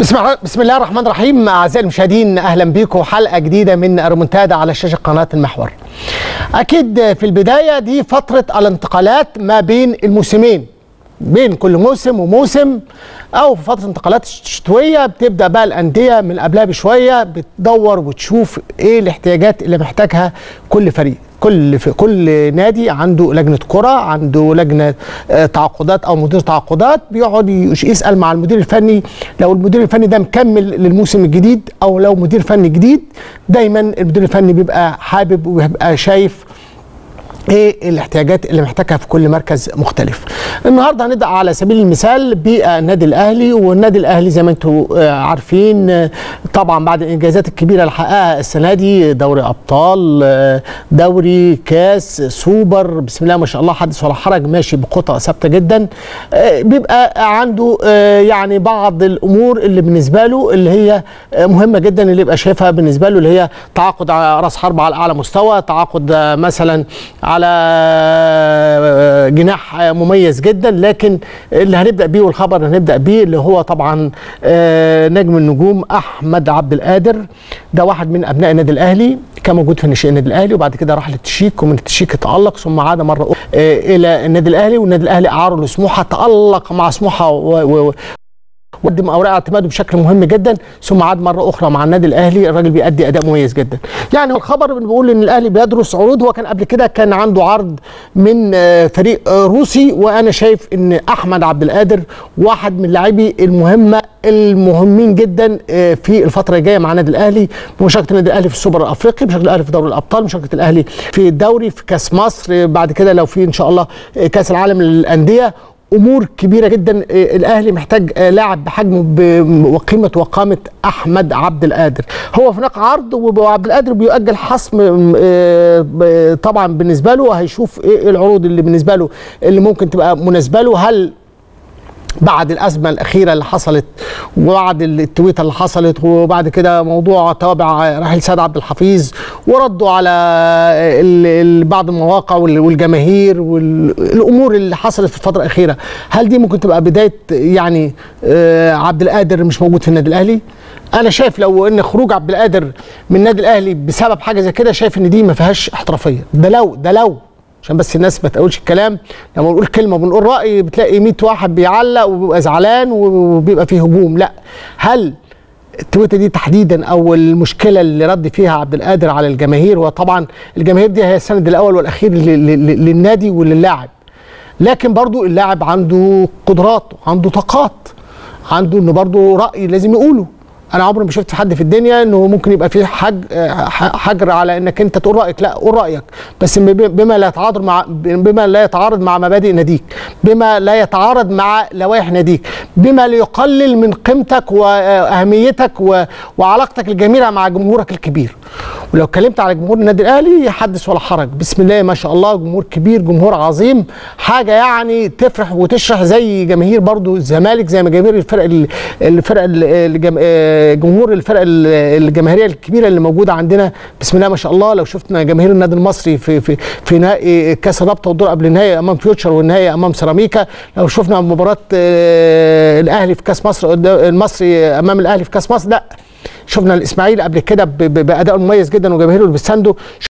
بسم الله بسم الله الرحمن الرحيم اعزائي المشاهدين اهلا بيكم حلقه جديده من ريمونتادا على شاشه قناه المحور. اكيد في البدايه دي فتره الانتقالات ما بين الموسمين بين كل موسم وموسم او في فتره انتقالات الشتويه بتبدا بقى الانديه من قبلها بشويه بتدور وتشوف ايه الاحتياجات اللي محتاجها كل فريق كل في كل نادي عنده لجنه كره عنده لجنه آه، تعاقدات او مدير تعاقدات بيقعد يش- يسال مع المدير الفني لو المدير الفني ده مكمل للموسم الجديد او لو مدير فني جديد دايما المدير الفني بيبقى حابب وبيبقى شايف ايه الاحتياجات اللي محتاجها في كل مركز مختلف. النهارده هنبدا على سبيل المثال بالنادي الاهلي والنادي الاهلي زي ما انتم آه، عارفين آه، طبعا بعد الانجازات الكبيره اللي حققها السنه دي دوري ابطال آه، دوري كاس سوبر بسم الله ما شاء الله حدث ولا حرج ماشي بخطى ثابته جدا آه، بيبقى عنده آه، يعني بعض الامور اللي بالنسبه له اللي هي آه، مهمه جدا اللي يبقى شايفها بالنسبه له اللي هي تعاقد على راس حرب على اعلى مستوى تعاقد آه، مثلا على آه، جناح آه، مميز جدا لكن اللي هنبدا بيه والخبر اللي هنبدا بيه اللي هو طبعا آه، نجم النجوم احمد عبد القادر ده واحد من ابناء النادي الاهلي كان موجود في ناشئين النادي الاهلي وبعد كده راح للتشيك ومن التشيك تالق ثم عاد مره اخرى آه، الى النادي الاهلي والنادي الاهلي اعاره لسموحه تالق مع سموحه و- و- وقدم اوراق اعتماده بشكل مهم جدا ثم عاد مره اخرى مع النادي الاهلي الراجل بيأدي اداء مميز جدا يعني الخبر بيقول ان الاهلي بيدرس عروض هو كان قبل كده كان عنده عرض من آه، فريق آه، روسي وانا شايف ان احمد عبد القادر واحد من اللاعبي المهمه المهمين جدا آه، في الفتره الجايه مع النادي الاهلي بمشاركه النادي الاهلي في السوبر الافريقي مشاركه الاهلي في دوري الابطال مشاركه الاهلي في الدوري في كاس مصر آه، بعد كده لو في ان شاء الله آه، كاس العالم للانديه امور كبيره جدا آه، الاهلي محتاج آه، لاعب بحجم ب- وقيمه وقامه احمد عبد القادر هو في هناك عرض وعبد القادر بيؤجل حسم آه، ب- طبعا بالنسبه له هيشوف ايه العروض اللي بالنسبه له اللي ممكن تبقى مناسبه له هل بعد الازمه الاخيره اللي حصلت وبعد التويته اللي حصلت وبعد كده موضوع توابع رحيل سيد عبد الحفيظ وردوا على ال- ال- بعض المواقع وال- والجماهير والامور اللي حصلت في الفتره الاخيره هل دي ممكن تبقى بدايه يعني آه، عبد القادر مش موجود في النادي الاهلي انا شايف لو ان خروج عبد القادر من النادي الاهلي بسبب حاجه زي كده شايف ان دي ما فيهاش احترافيه ده لو ده لو عشان بس الناس ما تقولش الكلام لما بنقول كلمه بنقول راي بتلاقي 100 واحد بيعلق وبيبقى زعلان وبيبقى فيه هجوم لا هل التويته دي تحديدا او المشكله اللي رد فيها عبد القادر على الجماهير وطبعا الجماهير دي هي السند الاول والاخير لل- لل- للنادي وللاعب لكن برضو اللاعب عنده قدرات وعنده طاقات عنده انه برضو راي لازم يقوله انا عمري ما شفت حد في الدنيا انه ممكن يبقى فيه حج ح- حجر على انك انت تقول رايك لا قول رايك بس ب- بما لا يتعارض مع بما لا يتعارض مع مبادئ ناديك بما لا يتعارض مع لوائح ناديك بما لا يقلل من قيمتك واهميتك و- وعلاقتك الجميله مع جمهورك الكبير ولو اتكلمت على جمهور النادي الاهلي حدث ولا حرج بسم الله ما شاء الله جمهور كبير جمهور عظيم حاجه يعني تفرح وتشرح زي جماهير برضو الزمالك زي ما جماهير الفرق ال- الفرق ال- الجم- آه، جمهور الفرق ال- الجماهيريه الكبيره اللي موجوده عندنا بسم الله ما شاء الله لو شفنا جماهير النادي المصري في في في نهائي كاس الرابطه والدور قبل النهائي امام فيوتشر والنهائي امام سيراميكا لو شفنا مباراه آه، الاهلي في كاس مصر قدام- المصري امام الاهلي في كاس مصر لا شفنا الاسماعيلي قبل كده ب- ب- باداء مميز جدا وجماهيره اللي بتسانده